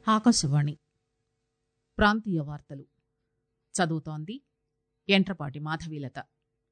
ఆకాశవాణి ప్రాంతీయ వార్తలు చదువుతోంది ఎంట్రపాటి మాధవీలత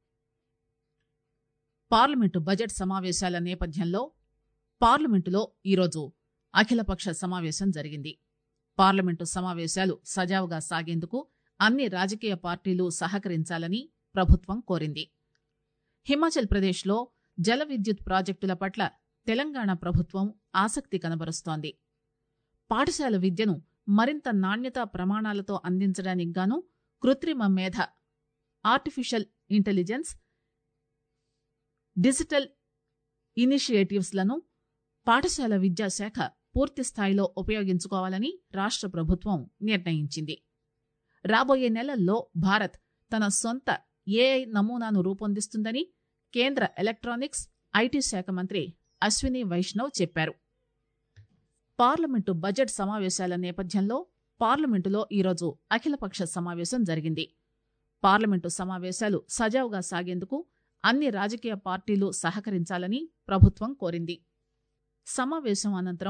పార్లమెంటు బడ్జెట్ సమావేశాల నేపథ్యంలో పార్లమెంటులో ఈరోజు అఖిలపక్ష సమావేశం జరిగింది పార్లమెంటు సమావేశాలు సజావుగా సాగేందుకు అన్ని రాజకీయ పార్టీలు సహకరించాలని ప్రభుత్వం కోరింది హిమాచల్ ప్రదేశ్లో జల విద్యుత్ ప్రాజెక్టుల పట్ల తెలంగాణ ప్రభుత్వం ఆసక్తి కనబరుస్తోంది పాఠశాల విద్యను మరింత నాణ్యతా ప్రమాణాలతో అందించడానికి గాను కృత్రిమ మేధ ఆర్టిఫిషియల్ ఇంటెలిజెన్స్ డిజిటల్ ఇనిషియేటివ్స్ లను పాఠశాల విద్యాశాఖ పూర్తి స్థాయిలో ఉపయోగించుకోవాలని రాష్ట ప్రభుత్వం నిర్ణయించింది రాబోయే నెలల్లో భారత్ తన సొంత ఏఐ నమూనాను రూపొందిస్తుందని కేంద్ర ఎలక్ట్రానిక్స్ ఐటీ శాఖ మంత్రి అశ్విని వైష్ణవ్ చెప్పారు పార్లమెంటు బడ్జెట్ సమావేశాల నేపథ్యంలో పార్లమెంటులో ఈరోజు అఖిలపక్ష సమావేశం జరిగింది పార్లమెంటు సమావేశాలు సజావుగా సాగేందుకు అన్ని రాజకీయ పార్టీలు సహకరించాలని ప్రభుత్వం కోరింది సమావేశం అనంతరం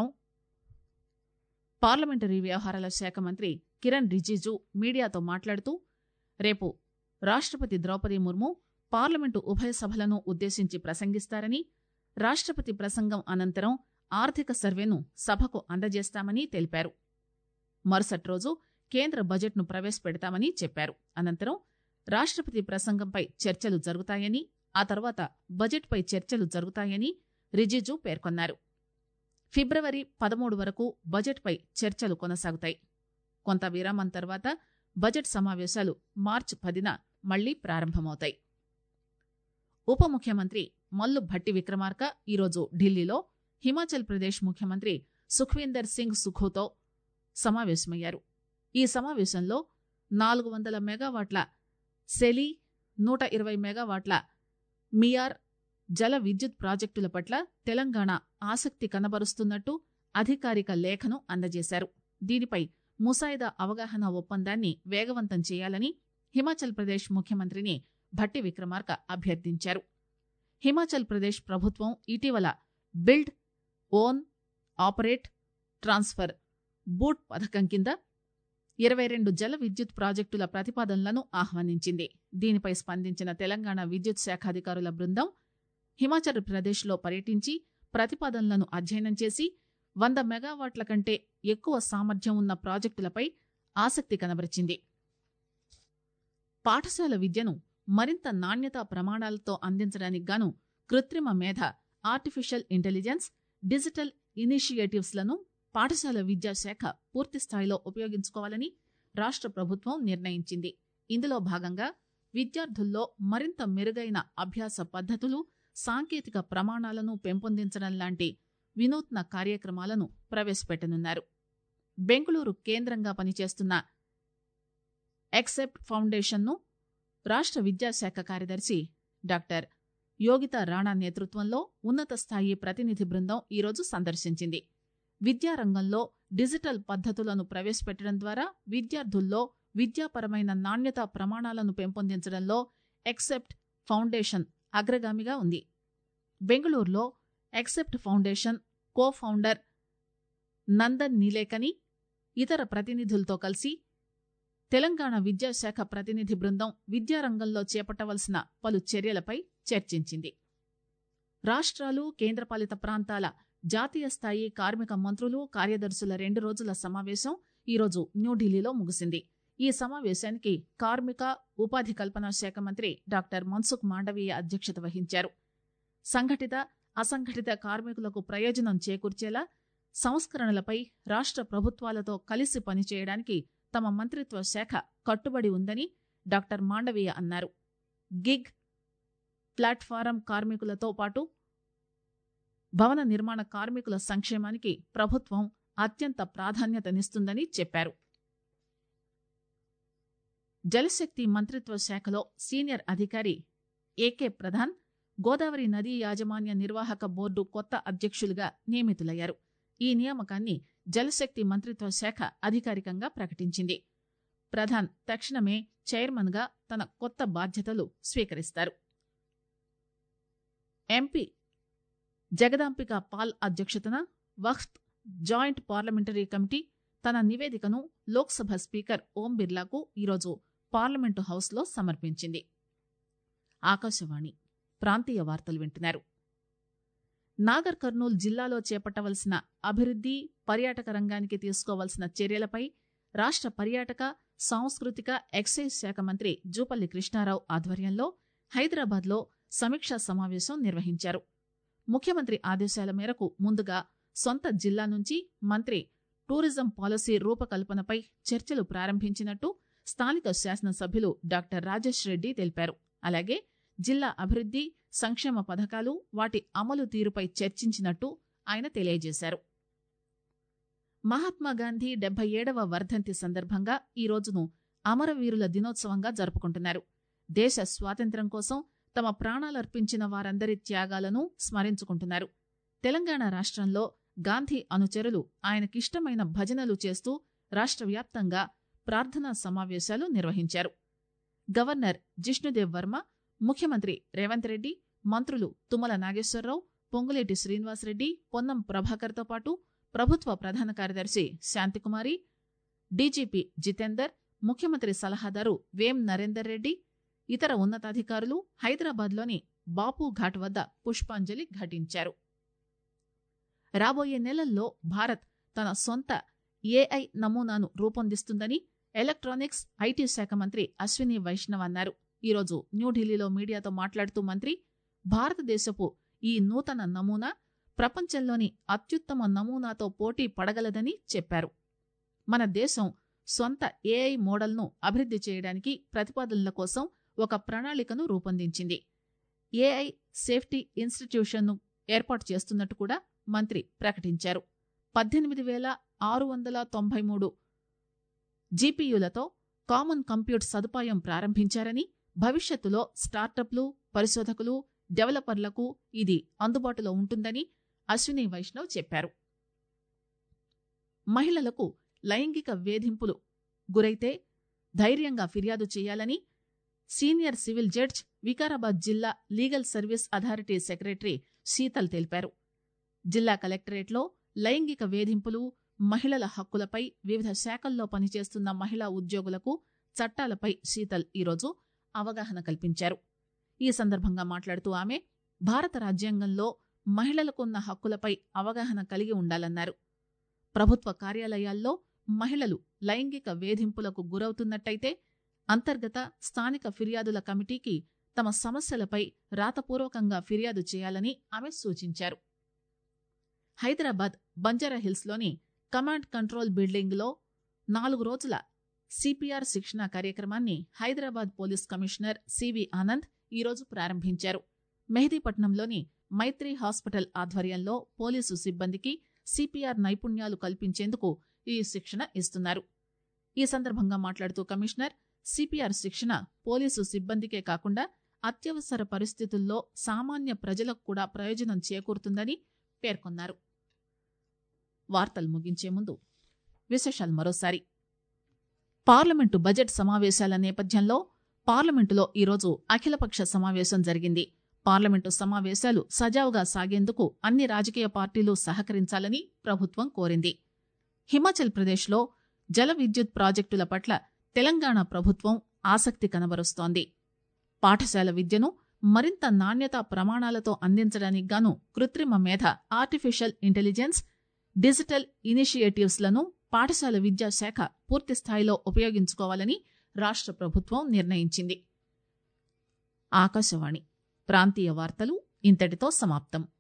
పార్లమెంటరీ వ్యవహారాల శాఖ మంత్రి కిరణ్ రిజిజు మీడియాతో మాట్లాడుతూ రేపు రాష్టపతి ద్రౌపది ముర్ము పార్లమెంటు ఉభయ సభలను ఉద్దేశించి ప్రసంగిస్తారని రాష్టపతి ప్రసంగం అనంతరం ఆర్థిక సర్వేను సభకు అందజేస్తామని తెలిపారు మరుసటి రోజు కేంద్ర బడ్జెట్ను ప్రవేశపెడతామని చెప్పారు అనంతరం రాష్టపతి ప్రసంగంపై చర్చలు జరుగుతాయని ఆ తర్వాత బడ్జెట్పై చర్చలు జరుగుతాయని రిజిజు పేర్కొన్నారు ఫిబ్రవరి పదమూడు వరకు బడ్జెట్పై చర్చలు కొనసాగుతాయి కొంత విరామం తర్వాత బడ్జెట్ సమావేశాలు మార్చి పదిన మళ్లీ ప్రారంభమవుతాయి ఉప ముఖ్యమంత్రి మల్లు భట్టి విక్రమార్క ఈరోజు ఢిల్లీలో హిమాచల్ ప్రదేశ్ ముఖ్యమంత్రి సుఖ్వీందర్ సింగ్ సుఖుతో సమావేశమయ్యారు ఈ సమావేశంలో నాలుగు వందల మెగావాట్ల సెలీ నూట ఇరవై మెగావాట్ల మియార్ జల విద్యుత్ ప్రాజెక్టుల పట్ల తెలంగాణ ఆసక్తి కనబరుస్తున్నట్టు అధికారిక లేఖను అందజేశారు దీనిపై ముసాయిదా అవగాహన ఒప్పందాన్ని వేగవంతం చేయాలని హిమాచల్ ప్రదేశ్ ముఖ్యమంత్రిని భట్టి విక్రమార్క అభ్యర్థించారు హిమాచల్ ప్రదేశ్ ప్రభుత్వం ఇటీవల build own operate transfer BOOT పథకం కింద ఇరవై రెండు జల విద్యుత్ ప్రాజెక్టుల ప్రతిపాదనలను ఆహ్వానించింది దీనిపై స్పందించిన తెలంగాణ విద్యుత్ శాఖ అధికారుల బృందం హిమాచల్ ప్రదేశ్లో పర్యటించి ప్రతిపాదనలను అధ్యయనం చేసి వంద మెగావాట్ల కంటే ఎక్కువ సామర్థ్యం ఉన్న ప్రాజెక్టులపై ఆసక్తి కనబరిచింది పాఠశాల విద్యను మరింత నాణ్యతా ప్రమాణాలతో అందించడానికి గాను కృత్రిమ మేధ ఆర్టిఫిషియల్ ఇంటెలిజెన్స్ డిజిటల్ ఇనిషియేటివ్స్ లను పాఠశాల విద్యాశాఖ పూర్తి స్థాయిలో ఉపయోగించుకోవాలని రాష్ట ప్రభుత్వం నిర్ణయించింది ఇందులో భాగంగా విద్యార్థుల్లో మరింత మెరుగైన అభ్యాస పద్దతులు సాంకేతిక ప్రమాణాలను పెంపొందించడం లాంటి వినూత్న కార్యక్రమాలను ప్రవేశపెట్టనున్నారు బెంగళూరు కేంద్రంగా పనిచేస్తున్న ఎక్సెప్ట్ ఫౌండేషన్ను రాష్ట విద్యాశాఖ కార్యదర్శి డాక్టర్ యోగితా రాణా నేతృత్వంలో ఉన్నత స్థాయి ప్రతినిధి బృందం ఈరోజు సందర్శించింది విద్యారంగంలో డిజిటల్ పద్దతులను ప్రవేశపెట్టడం ద్వారా విద్యార్థుల్లో విద్యాపరమైన నాణ్యతా ప్రమాణాలను పెంపొందించడంలో ఎక్సెప్ట్ ఫౌండేషన్ అగ్రగామిగా ఉంది బెంగళూరులో EkStep foundation co founder Nandan Nilekani ఇతర ప్రతినిధులతో కలిసి తెలంగాణ విద్యాశాఖ ప్రతినిధి బృందం విద్యారంగంలో చేపట్టవలసిన పలు చర్యలపై చర్చించింది రాష్ట్రాలు కేంద్రపాలిత ప్రాంతాల జాతీయ స్థాయి కార్మిక మంత్రులు కార్యదర్శుల రెండు రోజుల సమావేశం ఈరోజు న్యూఢిల్లీలో ముగిసింది ఈ సమావేశానికి కార్మిక ఉపాధి కల్పన శాఖ మంత్రి డాక్టర్ మన్సుఖ్ మాండవీయ అధ్యక్షత వహించారు సంఘటిత అసంఘటిత కార్మికులకు ప్రయోజనం చేకూర్చేలా సంస్కరణలపై రాష్ట్ర ప్రభుత్వాలతో కలిసి పనిచేయడానికి తమ మంత్రిత్వ శాఖ కట్టుబడి ఉందని డాక్టర్ మాండవీయ అన్నారు గిగ్ ప్లాట్ఫారం కార్మికులతో పాటు భవన నిర్మాణ కార్మికుల సంక్షేమానికి ప్రభుత్వం అత్యంత ప్రాధాన్యతనిస్తుందని చెప్పారు జలశక్తి మంత్రిత్వ శాఖలో సీనియర్ అధికారి ఏకే ప్రధాన్ గోదావరి నదీ యాజమాన్య నిర్వాహక బోర్డు కొత్త అధ్యక్షులుగా నియమితులయ్యారు ఈ నియామకాన్ని జలశక్తి మంత్రిత్వ శాఖ అధికారికంగా ప్రకటించింది ప్రధాన్ తక్షణమే చైర్మన్ గా తన కొత్త బాధ్యతలు స్వీకరిస్తారు ఎంపీ జగదాంబిక పాల్ అధ్యక్షతన వక్ఫ్ జాయింట్ పార్లమెంటరీ కమిటీ తన నివేదికను లోక్సభ స్పీకర్ ఓం బిర్లాకు ఈరోజు పార్లమెంటు హౌస్లో సమర్పించింది ఆకాశవాణి ప్రాంతీయ వార్తలు వింటున్నారు నాగర్ కర్నూల్ జిల్లాలో చేపట్టవలసిన అభివృద్ది పర్యాటక రంగానికి తీసుకోవాల్సిన చర్యలపై రాష్ట్ర పర్యాటక సాంస్కృతిక ఎక్సైజ్ శాఖ మంత్రి జూపల్లి కృష్ణారావు ఆధ్వర్యంలో హైదరాబాద్లో సమీక్షా సమావేశం నిర్వహించారు ముఖ్యమంత్రి ఆదేశాల మేరకు ముందుగా సొంత జిల్లా నుంచి మంత్రి టూరిజం పాలసీ రూపకల్పనపై చర్చలు ప్రారంభించినట్టు స్థానిక శాసనసభ్యులు డాక్టర్ రాజేష్ రెడ్డి తెలిపారు అలాగే జిల్లా అభివృద్ది సంక్షేమ పథకాలు వాటి అమలు తీరుపై చర్చించినట్టు ఆయన తెలియజేశారు మహాత్మాగాంధీ డెబ్బై ఏడవ వర్ధంతి సందర్భంగా ఈ రోజును అమరవీరుల దినోత్సవంగా జరుపుకుంటున్నారు దేశ స్వాతంత్ర్యం కోసం తమ ప్రాణాలర్పించిన వారందరి త్యాగాలను స్మరించుకుంటున్నారు తెలంగాణ రాష్ట్రంలో గాంధీ అనుచరులు ఆయనకిష్టమైన భజనలు చేస్తూ రాష్ట్ర వ్యాప్తంగా ప్రార్థనా సమావేశాలు నిర్వహించారు గవర్నర్ జిష్ణుదేవ్ వర్మ ముఖ్యమంత్రి రేవంత్ రెడ్డి మంత్రులు తుమ్మల నాగేశ్వరరావు పొంగులేటి శ్రీనివాసరెడ్డి పొన్నం ప్రభాకర్తో పాటు ప్రభుత్వ ప్రధాన కార్యదర్శి శాంతికుమారి డీజీపీ జితేందర్ ముఖ్యమంత్రి సలహాదారు వేం నరేందర్ రెడ్డి ఇతర ఉన్నతాధికారులు హైదరాబాద్లోని బాపు ఘాట్ వద్ద పుష్పాంజలి ఘటించారు రాబోయే నెలల్లో భారత్ తన సొంత ఏఐ నమూనాను రూపొందిస్తుందని ఎలక్ట్రానిక్స్ ఐటీ శాఖ మంత్రి అశ్విని వైష్ణవ్ అన్నారు ఈరోజు న్యూఢిల్లీలో మీడియాతో మాట్లాడుతూ మంత్రి భారతదేశపు ఈ నూతన నమూనా ప్రపంచంలోని అత్యుత్తమ నమూనాతో పోటీ పడగలదని చెప్పారు మన దేశం సొంత ఏఐ మోడల్ను అభివృద్ది చేయడానికి ప్రతిపాదనల కోసం ఒక ప్రణాళికను రూపొందించింది ఏఐ సేఫ్టీ ఇన్స్టిట్యూషన్ను ఏర్పాటు చేస్తున్నట్టు కూడా మంత్రి ప్రకటించారు పద్దెనిమిది వేల ఆరు వందల తొంభై మూడు జీపీయూలతో కామన్ కంప్యూట్ సదుపాయం ప్రారంభించారని భవిష్యత్తులో స్టార్టప్లు పరిశోధకులు డెవలపర్లకు ఇది అందుబాటులో ఉంటుందని అశ్విని వైష్ణవ్ చెప్పారు మహిళలకు లైంగిక వేధింపులు గురైతే ధైర్యంగా ఫిర్యాదు చేయాలని సీనియర్ సివిల్ జడ్జ్ వికారాబాద్ జిల్లా legal service authority secretary Sheetal తెలిపారు జిల్లా కలెక్టరేట్లో లైంగిక వేధింపులు మహిళల హక్కులపై వివిధ శాఖల్లో పనిచేస్తున్న మహిళా ఉద్యోగులకు చట్టాలపై శీతల్ ఈరోజు అవగాహన కల్పించారు ఈ సందర్భంగా మాట్లాడుతూ ఆమె భారత రాజ్యాంగంలో మహిళలకున్న హక్కులపై అవగాహన కలిగి ఉండాలన్నారు ప్రభుత్వ కార్యాలయాల్లో మహిళలు లైంగిక వేధింపులకు గురవుతున్నట్టయితే అంతర్గత స్థానిక ఫిర్యాదుల కమిటీకి తమ సమస్యలపై రాతపూర్వకంగా ఫిర్యాదు చేయాలని ఆమె సూచించారు హైదరాబాద్ బంజారాహిల్స్లోని కమాండ్ కంట్రోల్ బిల్డింగ్లో నాలుగు రోజుల సిపిఆర్ శిక్షణ కార్యక్రమాన్ని Hyderabad police commissioner CV Anand ఈరోజు ప్రారంభించారు మెహదీపట్నంలోని మైత్రి హాస్పిటల్ ఆధ్వర్యంలో పోలీసు సిబ్బందికి సిపిఆర్ నైపుణ్యాలు కల్పించేందుకు ఈ శిక్షణ ఇస్తున్నారు ఈ సందర్భంగా మాట్లాడుతూ కమిషనర్ సిపిఆర్ శిక్షణ పోలీసు సిబ్బందికే కాకుండా అత్యవసర పరిస్థితుల్లో సామాన్య ప్రజలకు కూడా ప్రయోజనం చేకూరుతుందని పేర్కొన్నారు వార్తలు ముగించే ముందు విశేషాలు మరోసారి పార్లమెంటు బడ్జెట్ సమావేశాల నేపథ్యంలో పార్లమెంటులో ఈరోజు అఖిలపక్ష సమావేశం జరిగింది పార్లమెంటు సమావేశాలు సజావుగా సాగేందుకు అన్ని రాజకీయ పార్టీలు సహకరించాలని ప్రభుత్వం కోరింది హిమాచల్ ప్రదేశ్లో జల విద్యుత్ ప్రాజెక్టుల పట్ల తెలంగాణ ప్రభుత్వం ఆసక్తి కనబరుస్తోంది పాఠశాల విద్యను మరింత నాణ్యతా ప్రమాణాలతో అందించడానికి గాను కృత్రిమ మేధ ఆర్టిఫిషియల్ ఇంటెలిజెన్స్ డిజిటల్ ఇనిషియేటివ్స్ లను పాఠశాల విద్యాశాఖ పూర్తి స్థాయిలో ఉపయోగించుకోవాలని రాష్ట్ర ప్రభుత్వం నిర్ణయించింది ఆకాశవాణి ప్రాంతీయ వార్తలు ఇంతటితో సమాప్తం